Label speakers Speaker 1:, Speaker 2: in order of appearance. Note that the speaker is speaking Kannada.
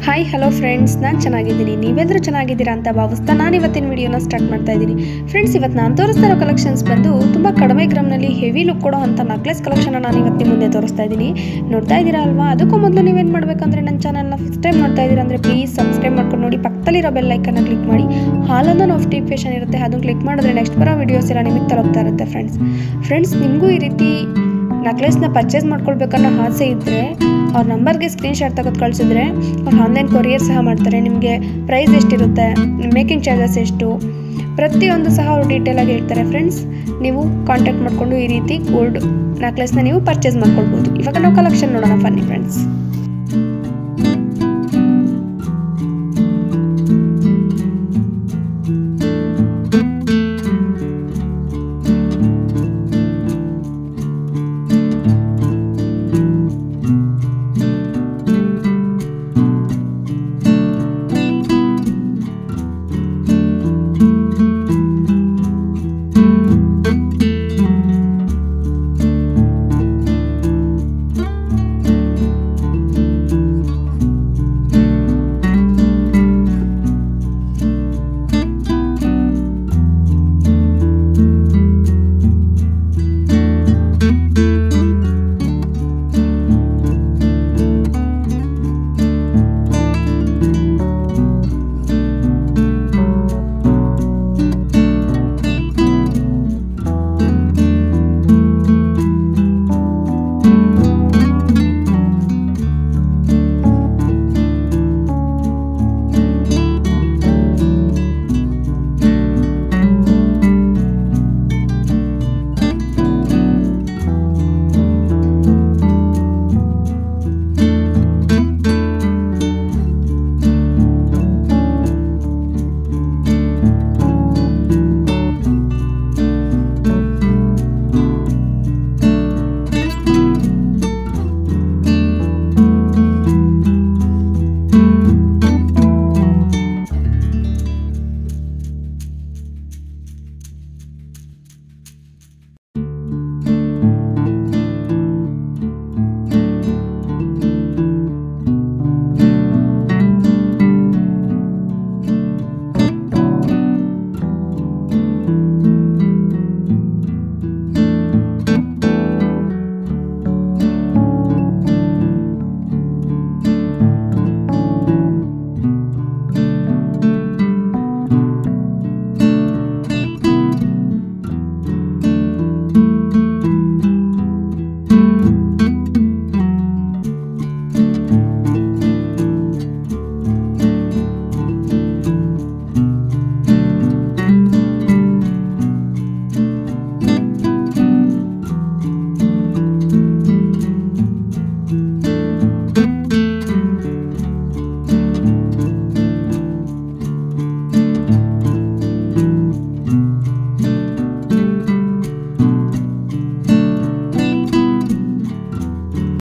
Speaker 1: ಹಾಯ್ ಹಲೋ ಫ್ರೆಂಡ್ಸ್ ನಾನು ಚೆನ್ನಾಗಿದ್ದೀನಿ ನೀವೆಲ್ಲರೂ ಚೆನ್ನಾಗಿದ್ದೀರಾ ಅಂತ ಭಾವಿಸ್ತಾ ನಾನು ಇವತ್ತಿನ ವಿಡಿಯೋನ ಸ್ಟಾರ್ಟ್ ಮಾಡ್ತಾ ಇದ್ದೀನಿ ಫ್ರೆಂಡ್ಸ್ ಇವತ್ತು ನಾನು ತೋರಿಸ್ತಾ ಇರೋ ಕಲೆಕ್ಷನ್ಸ್ ಬಂದು ತುಂಬ ಕಡಿಮೆ ಗ್ರಾಮ್ನಲ್ಲಿ ಹೆವಿ ಲುಕ್ ಕೊಡೋ ಅಂಥ ನಕ್ಲೆಸ್ ಕಲೆಕ್ಷನ್ ನಾನು ಇವತ್ತು ನಿಮ್ಮ ಮುಂದೆ ತೋರಿಸ್ತಾ ಇದ್ದೀನಿ ನೋಡ್ತಾ ಇದ್ದೀರಾ ಅಲ್ವಾ ಅದಕ್ಕೂ ಮೊದಲು ನೀವೇನು ಮಾಡಬೇಕಂದ್ರೆ ನನ್ನ ಚಾನಲ್ನ ಫಸ್ಟ್ ಟೈಮ್ ನೋಡ್ತಾ ಇದ್ದೀರಾ ಅಂದರೆ ಪ್ಲೀಸ್ ಸಬ್ಸ್ಕ್ರೈಬ್ ಮಾಡ್ಕೊಂಡು ನೋಡಿ ಪಕ್ಕದಲ್ಲಿರೋ ಬೆಲ್ ಐಕನ್ನ ಕ್ಲಿಕ್ ಮಾಡಿ ಹಾಲೊಂದು ನೋಟಿಫಿಕೇಶನ್ ಇರುತ್ತೆ ಅದನ್ನು ಕ್ಲಿಕ್ ಮಾಡಿದ್ರೆ ನೆಕ್ಸ್ಟ್ ಬರೋ ವೀಡಿಯೋಸ್ ಎಲ್ಲ ನಿಮಗೆ ತಲುಪ್ತಾ ಇರುತ್ತೆ ಫ್ರೆಂಡ್ಸ್ ಫ್ರೆಂಡ್ಸ್ ನಿಮಗೂ ಈ ರೀತಿ ನಕ್ಲೆಸ್ನ ಪರ್ಚೇಸ್ ಮಾಡ್ಕೊಳ್ಬೇಕನ್ನೋ ಆಸೆ ಇದ್ದರೆ ಅವ್ರ ನಂಬರ್ಗೆ ಸ್ಕ್ರೀನ್ಶಾಟ್ ತೆಗೆದು ಕಳಿಸಿದ್ರೆ ಅವ್ರು ಆನ್ಲೈನ್ ಕೊರಿಯರ್ ಸಹ ಮಾಡ್ತಾರೆ ನಿಮಗೆ ಪ್ರೈಸ್ ಎಷ್ಟಿರುತ್ತೆ ಮೇಕಿಂಗ್ ಚಾರ್ಜಸ್ ಎಷ್ಟು ಪ್ರತಿಯೊಂದು ಸಹ ಅವರು ಡೀಟೇಲಾಗಿ ಹೇಳ್ತಾರೆ ಫ್ರೆಂಡ್ಸ್ ನೀವು ಕಾಂಟ್ಯಾಕ್ಟ್ ಮಾಡಿಕೊಂಡು ಈ ರೀತಿ ಗೋಲ್ಡ್ ನಕ್ಲೆಸ್ನ ನೀವು ಪರ್ಚೇಸ್ ಮಾಡ್ಕೊಳ್ಬೋದು ಇವಾಗ ನಾವು ಕಲೆಕ್ಷನ್ ನೋಡೋಣ ಫನ್ನಿ ಫ್ರೆಂಡ್ಸ್